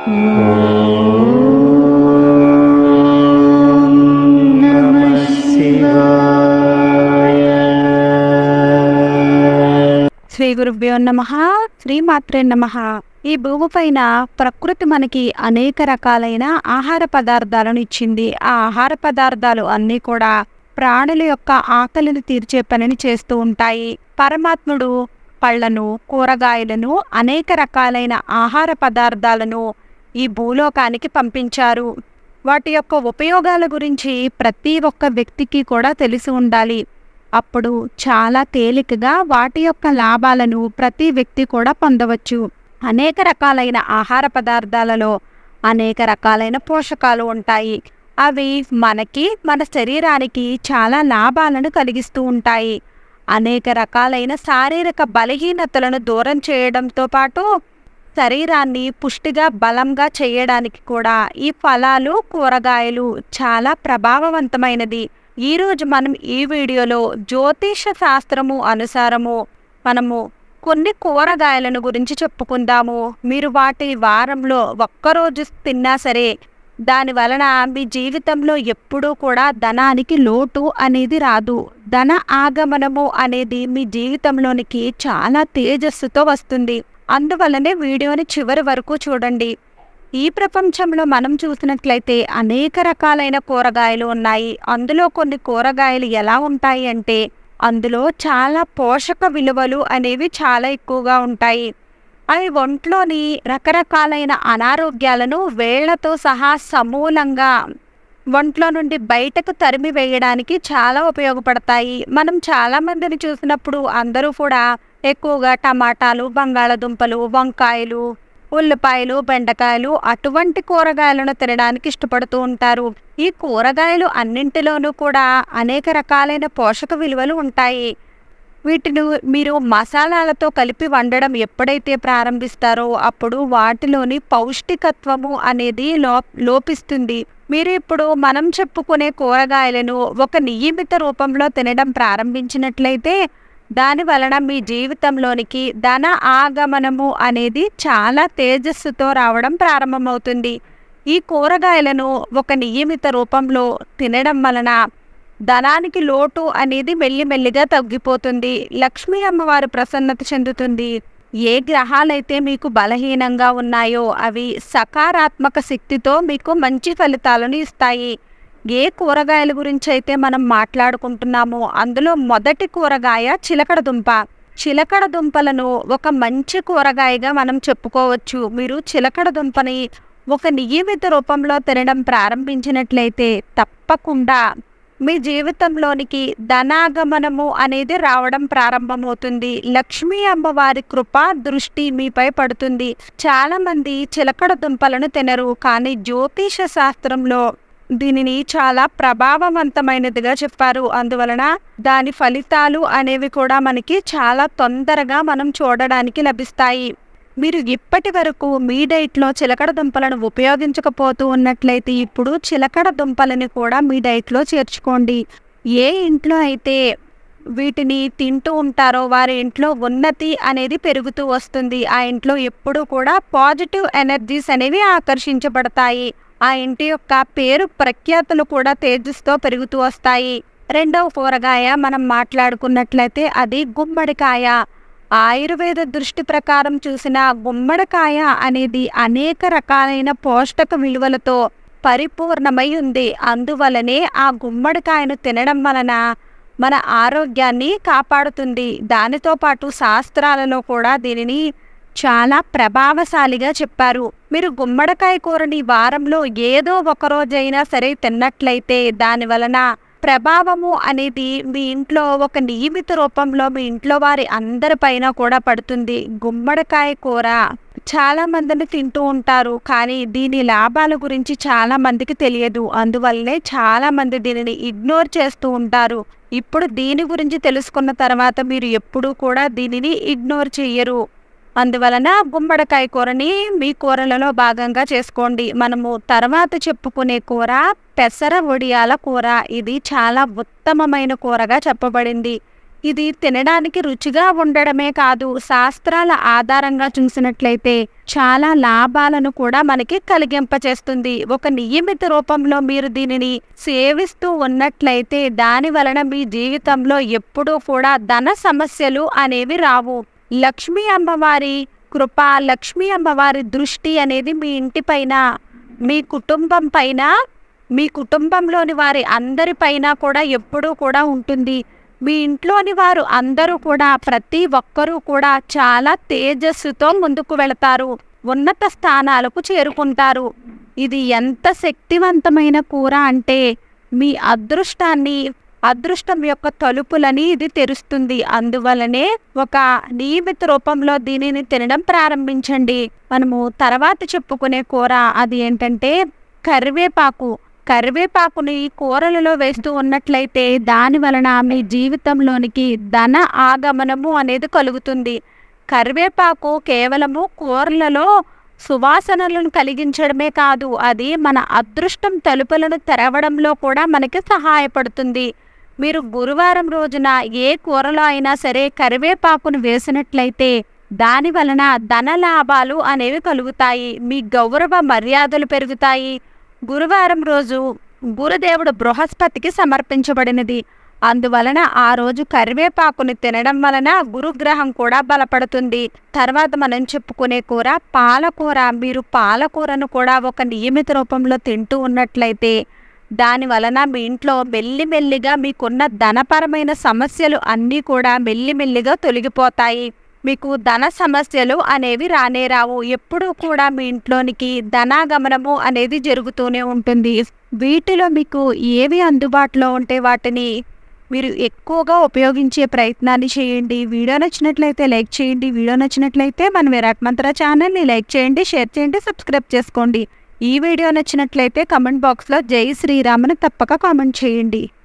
నమః శివాయ శ్రీ గురుభ్యో నమ శ్రీమాత్రే నమ ఈ భూమిపైన ప్రకృతి మనకి అనేక రకాలైన ఆహార పదార్థాలను ఇచ్చింది ఆ ఆహార పదార్థాలు అన్నీ కూడా ప్రాణుల యొక్క ఆకలిని తీర్చే పనిని చేస్తూ ఉంటాయి పరమాత్ముడు పళ్ళను కూరగాయలను అనేక రకాలైన ఆహార పదార్థాలను ఈ భూలోకానికి పంపించారు వాటి యొక్క ఉపయోగాల గురించి ప్రతి ఒక్క వ్యక్తికి కూడా తెలిసి ఉండాలి అప్పుడు చాలా తేలికగా వాటి యొక్క లాభాలను ప్రతి వ్యక్తి కూడా పొందవచ్చు అనేక రకాలైన ఆహార పదార్థాలలో అనేక రకాలైన పోషకాలు ఉంటాయి అవి మనకి మన శరీరానికి చాలా లాభాలను కలిగిస్తూ ఉంటాయి అనేక రకాలైన శారీరక బలహీనతలను దూరం చేయడంతో పాటు శరీరాన్ని పుష్టిగా బలంగా చేయడానికి కూడా ఈ ఫలాలు కూరగాయలు చాలా ప్రభావవంతమైనది ఈరోజు మనం ఈ వీడియోలో జ్యోతిష శాస్త్రము అనుసారము మనము కొన్ని కూరగాయలను గురించి చెప్పుకుందాము మీరు వాటి వారంలో ఒక్కరోజు తిన్నా సరే దాని వలన మీ జీవితంలో ఎప్పుడూ కూడా ధనానికి లోటు అనేది రాదు ధన ఆగమనము అనేది మీ జీవితంలోనికి చాలా తేజస్సుతో వస్తుంది అందువల్లనే వీడియోని చివరి వరకు చూడండి ఈ ప్రపంచంలో మనం చూసినట్లయితే అనేక రకాలైన కూరగాయలు ఉన్నాయి అందులో కొన్ని కూరగాయలు ఎలా ఉంటాయి అంటే అందులో చాలా పోషక విలువలు అనేవి చాలా ఎక్కువగా ఉంటాయి అవి ఒంట్లోని రకరకాలైన అనారోగ్యాలను వేళ్లతో సహా సమూలంగా ఒంట్లో నుండి బయటకు తరిమి వేయడానికి చాలా ఉపయోగపడతాయి మనం చాలా మందిని చూసినప్పుడు అందరూ కూడా ఎక్కువగా టమాటాలు బంగాళదుంపలు వంకాయలు ఉల్లిపాయలు బెండకాయలు అటువంటి కూరగాయలను తినడానికి ఇష్టపడుతూ ఉంటారు ఈ కూరగాయలు అన్నింటిలోనూ కూడా అనేక రకాలైన పోషక విలువలు ఉంటాయి వీటిని మీరు మసాలాలతో కలిపి వండడం ఎప్పుడైతే ప్రారంభిస్తారో అప్పుడు వాటిలోని పౌష్టికత్వము అనేది లో లోపిస్తుంది మీరు ఇప్పుడు మనం చెప్పుకునే కూరగాయలను ఒక నియమిత రూపంలో తినడం ప్రారంభించినట్లయితే దాని వలన మీ జీవితంలోనికి ధన ఆగమనము అనేది చాలా తేజస్సుతో రావడం ప్రారంభమవుతుంది ఈ కూరగాయలను ఒక నియమిత రూపంలో తినడం వలన ధనానికి లోటు అనేది మెల్లిమెల్లిగా తగ్గిపోతుంది లక్ష్మీ అమ్మవారు ప్రసన్నత చెందుతుంది ఏ గ్రహాలైతే మీకు బలహీనంగా ఉన్నాయో అవి సకారాత్మక శక్తితో మీకు మంచి ఫలితాలను ఇస్తాయి ఏ కూరగాయల గురించి అయితే మనం మాట్లాడుకుంటున్నామో అందులో మొదటి కూరగాయ చిలకడ దుంప చిలకడ దుంపలను ఒక మంచి కూరగాయగా మనం చెప్పుకోవచ్చు మీరు చిలకడ దుంపని ఒక నియమిత రూపంలో తినడం ప్రారంభించినట్లయితే తప్పకుండా మీ జీవితంలోనికి ధనాగమనము అనేది రావడం ప్రారంభమవుతుంది లక్ష్మీ అమ్మవారి కృప దృష్టి మీపై పడుతుంది చాలా మంది చిలకడ దుంపలను తినరు కానీ జ్యోతిష శాస్త్రంలో దీనిని చాలా ప్రభావవంతమైనదిగా చెప్పారు అందువలన దాని ఫలితాలు అనేవి కూడా మనకి చాలా తొందరగా మనం చూడడానికి లభిస్తాయి మీరు ఇప్పటి వరకు మీ డైట్లో చిలకడ దుంపలను ఉపయోగించకపోతూ ఉన్నట్లయితే ఇప్పుడు చిలకడ దుంపలని కూడా మీ డైట్లో చేర్చుకోండి ఏ ఇంట్లో అయితే వీటిని తింటూ ఉంటారో వారి ఇంట్లో ఉన్నతి అనేది పెరుగుతూ వస్తుంది ఆ ఇంట్లో ఎప్పుడూ కూడా పాజిటివ్ ఎనర్జీస్ అనేవి ఆకర్షించబడతాయి ఆ ఇంటి యొక్క పేరు ప్రఖ్యాతులు కూడా తేజస్తో పెరుగుతూ వస్తాయి రెండవ కూరగాయ మనం మాట్లాడుకున్నట్లయితే అది గుమ్మడికాయ ఆయుర్వేద దృష్టి ప్రకారం చూసిన గుమ్మడికాయ అనేది అనేక రకాలైన పోషక విలువలతో పరిపూర్ణమై ఉంది అందువలనే ఆ గుమ్మడికాయను తినడం వలన మన ఆరోగ్యాన్ని కాపాడుతుంది దానితో పాటు శాస్త్రాలలో కూడా దీనిని చాలా ప్రభావశాలిగా చెప్పారు మీరు గుమ్మడికాయ కూరని వారంలో ఏదో ఒక రోజైనా సరే తిన్నట్లయితే దాని వలన ప్రభావము అనేది మీ ఇంట్లో ఒక నియమిత రూపంలో మీ ఇంట్లో వారి అందరిపైన కూడా పడుతుంది గుమ్మడికాయ కూర చాలా మందిని తింటూ ఉంటారు కానీ దీని లాభాల గురించి చాలా మందికి తెలియదు అందువల్లనే చాలా మంది దీనిని ఇగ్నోర్ చేస్తూ ఉంటారు ఇప్పుడు దీని గురించి తెలుసుకున్న తర్వాత మీరు ఎప్పుడూ కూడా దీనిని ఇగ్నోర్ చెయ్యరు అందువలన గుమ్మడికాయ కూరని మీ కూరలలో భాగంగా చేసుకోండి మనము తర్వాత చెప్పుకునే కూర పెసర వడియాల కూర ఇది చాలా ఉత్తమమైన కూరగా చెప్పబడింది ఇది తినడానికి రుచిగా ఉండడమే కాదు శాస్త్రాల ఆధారంగా చూసినట్లయితే చాలా లాభాలను కూడా మనకి కలిగింపచేస్తుంది ఒక నియమిత రూపంలో మీరు దీనిని సేవిస్తూ ఉన్నట్లయితే దాని వలన మీ జీవితంలో ఎప్పుడూ కూడా ధన సమస్యలు అనేవి రావు లక్ష్మీ అమ్మవారి కృప లక్ష్మీ అమ్మవారి దృష్టి అనేది మీ ఇంటిపైన మీ కుటుంబం పైన మీ కుటుంబంలోని వారి అందరిపైన కూడా ఎప్పుడూ కూడా ఉంటుంది మీ ఇంట్లోని వారు అందరూ కూడా ప్రతి ఒక్కరూ కూడా చాలా తేజస్సుతో ముందుకు వెళతారు ఉన్నత స్థానాలకు చేరుకుంటారు ఇది ఎంత శక్తివంతమైన కూర అంటే మీ అదృష్టాన్ని అదృష్టం యొక్క తలుపులని ఇది తెరుస్తుంది అందువలనే ఒక నియమిత రూపంలో దీనిని తినడం ప్రారంభించండి మనము తర్వాత చెప్పుకునే కూర అది ఏంటంటే కరివేపాకు కరివేపాకుని కూరలలో వేస్తూ ఉన్నట్లయితే దాని వలన మీ జీవితంలోనికి ధన ఆగమనము అనేది కలుగుతుంది కరివేపాకు కేవలము కూరలలో సువాసనలను కలిగించడమే కాదు అది మన అదృష్టం తలుపులను తెరవడంలో కూడా మనకి సహాయపడుతుంది మీరు గురువారం రోజున ఏ కూరలో అయినా సరే కరివేపాకును వేసినట్లయితే దాని వలన ధన లాభాలు అనేవి కలుగుతాయి మీ గౌరవ మర్యాదలు పెరుగుతాయి గురువారం రోజు గురుదేవుడు బృహస్పతికి సమర్పించబడినది అందువలన ఆ రోజు కరివేపాకుని తినడం వలన గురుగ్రహం కూడా బలపడుతుంది తర్వాత మనం చెప్పుకునే కూర పాలకూర మీరు పాలకూరను కూడా ఒక నియమిత రూపంలో తింటూ ఉన్నట్లయితే దాని వలన మీ ఇంట్లో మెల్లిమెల్లిగా మీకున్న ధనపరమైన సమస్యలు అన్నీ కూడా మెల్లిమెల్లిగా తొలగిపోతాయి మీకు ధన సమస్యలు అనేవి రానే రావు ఎప్పుడూ కూడా మీ ఇంట్లోనికి ధనాగమనము అనేది జరుగుతూనే ఉంటుంది వీటిలో మీకు ఏవి అందుబాటులో ఉంటే వాటిని మీరు ఎక్కువగా ఉపయోగించే ప్రయత్నాన్ని చేయండి వీడియో నచ్చినట్లయితే లైక్ చేయండి వీడియో నచ్చినట్లయితే మన విరాట్ మంత్ర ఛానల్ని లైక్ చేయండి షేర్ చేయండి సబ్స్క్రైబ్ చేసుకోండి ఈ వీడియో నచ్చినట్లయితే కమెంట్ బాక్స్లో జై శ్రీరామ్ అని తప్పక కామెంట్ చేయండి